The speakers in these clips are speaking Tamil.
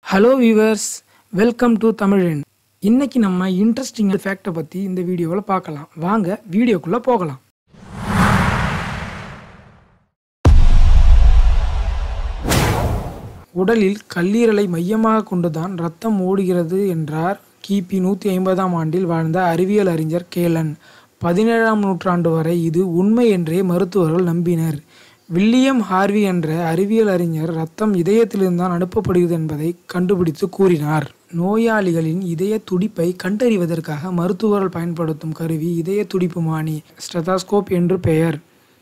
ஹலோ வியூவர்ஸ் வெல்கம் டு தமிழன் இன்னைக்கு நம்ம இன்ட்ரெஸ்டிங் ஃபேக்டை பற்றி இந்த வீடியோவில் பார்க்கலாம் வாங்க வீடியோக்குள்ளே போகலாம் உடலில் கல்லீரலை மையமாக கொண்டுதான் ரத்தம் ஓடுகிறது என்றார் கிபி நூற்றி ஐம்பதாம் ஆண்டில் வாழ்ந்த அறிவியல் அறிஞர் கேலன் பதினேழாம் நூற்றாண்டு வரை இது உண்மை என்றே மருத்துவர்கள் நம்பினர் வில்லியம் ஹார்வி என்ற அறிவியல் அறிஞர் ரத்தம் இதயத்திலிருந்து தான் அனுப்பப்படுகிறது என்பதை கண்டுபிடித்து கூறினார் நோயாளிகளின் இதய துடிப்பை கண்டறிவதற்காக மருத்துவர்கள் பயன்படுத்தும் கருவி இதய துடிப்புமானி ஸ்டெதாஸ்கோப் என்று பெயர்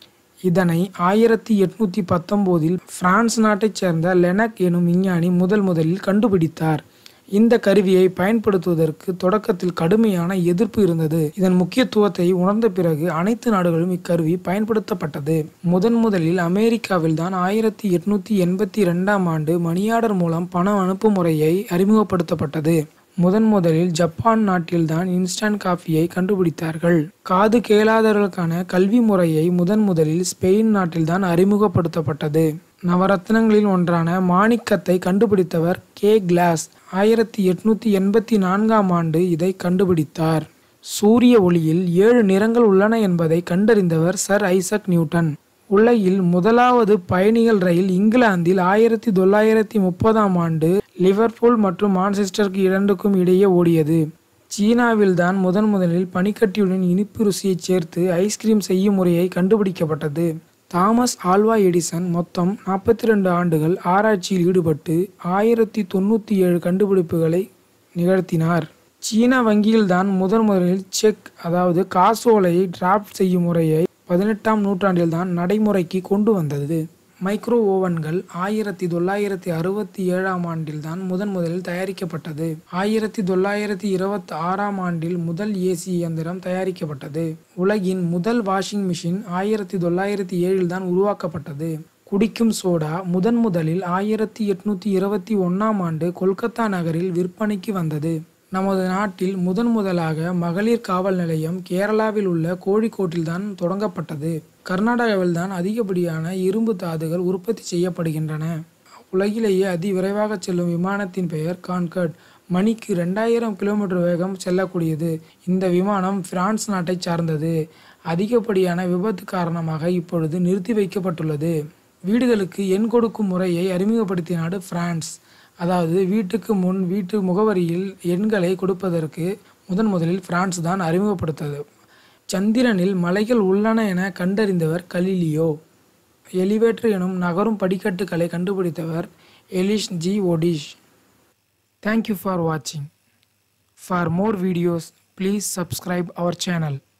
இதனை ஆயிரத்தி எட்நூத்தி பத்தொம்போதில் பிரான்ஸ் நாட்டைச் சேர்ந்த லெனக் எனும் விஞ்ஞானி முதல் முதலில் கண்டுபிடித்தார் இந்த கருவியை பயன்படுத்துவதற்கு தொடக்கத்தில் கடுமையான எதிர்ப்பு இருந்தது இதன் முக்கியத்துவத்தை உணர்ந்த பிறகு அனைத்து நாடுகளும் இக்கருவி பயன்படுத்தப்பட்டது முதன் முதலில் அமெரிக்காவில் தான் ஆயிரத்தி எட்நூத்தி எண்பத்தி இரண்டாம் ஆண்டு மணியாடர் மூலம் பண அனுப்பும் முறையை அறிமுகப்படுத்தப்பட்டது முதன் முதலில் ஜப்பான் நாட்டில்தான் இன்ஸ்டன்ட் காஃபியை கண்டுபிடித்தார்கள் காது கேளாதவர்களுக்கான கல்வி முறையை முதன் முதலில் ஸ்பெயின் நாட்டில்தான் அறிமுகப்படுத்தப்பட்டது நவரத்னங்களில் ஒன்றான மாணிக்கத்தை கண்டுபிடித்தவர் கே கிளாஸ் ஆயிரத்தி எட்நூத்தி எண்பத்தி நான்காம் ஆண்டு இதை கண்டுபிடித்தார் சூரிய ஒளியில் ஏழு நிறங்கள் உள்ளன என்பதை கண்டறிந்தவர் சர் ஐசக் நியூட்டன் உலகில் முதலாவது பயணிகள் ரயில் இங்கிலாந்தில் ஆயிரத்தி தொள்ளாயிரத்தி முப்பதாம் ஆண்டு லிவர்பூல் மற்றும் மான்செஸ்டருக்கு இரண்டுக்கும் இடையே ஓடியது சீனாவில் தான் முதன் முதலில் பனிக்கட்டியுடன் இனிப்பு ருசியை சேர்த்து ஐஸ்கிரீம் செய்யும் முறையை கண்டுபிடிக்கப்பட்டது தாமஸ் ஆல்வா எடிசன் மொத்தம் நாற்பத்தி ரெண்டு ஆண்டுகள் ஆராய்ச்சியில் ஈடுபட்டு ஆயிரத்தி தொண்ணூற்றி ஏழு கண்டுபிடிப்புகளை நிகழ்த்தினார் சீன வங்கியில்தான் முதன் முதலில் செக் அதாவது காசோலையை டிராப்ட் செய்யும் முறையை பதினெட்டாம் நூற்றாண்டில்தான் நடைமுறைக்கு கொண்டு வந்தது மைக்ரோ ஓவன்கள் ஆயிரத்தி தொள்ளாயிரத்தி அறுபத்தி ஏழாம் ஆண்டில்தான் முதன் முதலில் தயாரிக்கப்பட்டது ஆயிரத்தி தொள்ளாயிரத்தி இருபத்தி ஆறாம் ஆண்டில் முதல் ஏசி இயந்திரம் தயாரிக்கப்பட்டது உலகின் முதல் வாஷிங் மிஷின் ஆயிரத்தி தொள்ளாயிரத்தி ஏழில் தான் உருவாக்கப்பட்டது குடிக்கும் சோடா முதன் முதலில் ஆயிரத்தி எட்நூத்தி இருபத்தி ஒன்னாம் ஆண்டு கொல்கத்தா நகரில் விற்பனைக்கு வந்தது நமது நாட்டில் முதன் முதலாக மகளிர் காவல் நிலையம் கேரளாவில் உள்ள கோழிக்கோட்டில்தான் தொடங்கப்பட்டது கர்நாடகாவில் தான் அதிகப்படியான இரும்பு தாதுகள் உற்பத்தி செய்யப்படுகின்றன உலகிலேயே அதி விரைவாக செல்லும் விமானத்தின் பெயர் கான்கர்ட் மணிக்கு ரெண்டாயிரம் கிலோமீட்டர் வேகம் செல்லக்கூடியது இந்த விமானம் பிரான்ஸ் நாட்டை சார்ந்தது அதிகப்படியான விபத்து காரணமாக இப்பொழுது நிறுத்தி வைக்கப்பட்டுள்ளது வீடுகளுக்கு எண் கொடுக்கும் முறையை அறிமுகப்படுத்திய நாடு பிரான்ஸ் அதாவது வீட்டுக்கு முன் வீட்டு முகவரியில் எண்களை கொடுப்பதற்கு முதன் முதலில் பிரான்ஸ் தான் அறிமுகப்படுத்தது சந்திரனில் மலைகள் உள்ளன என கண்டறிந்தவர் கலிலியோ எலிவேட்டர் எனும் நகரும் படிக்கட்டுகளை கண்டுபிடித்தவர் Elisha G Otis thank you for வாட்சிங் for more videos please subscribe our channel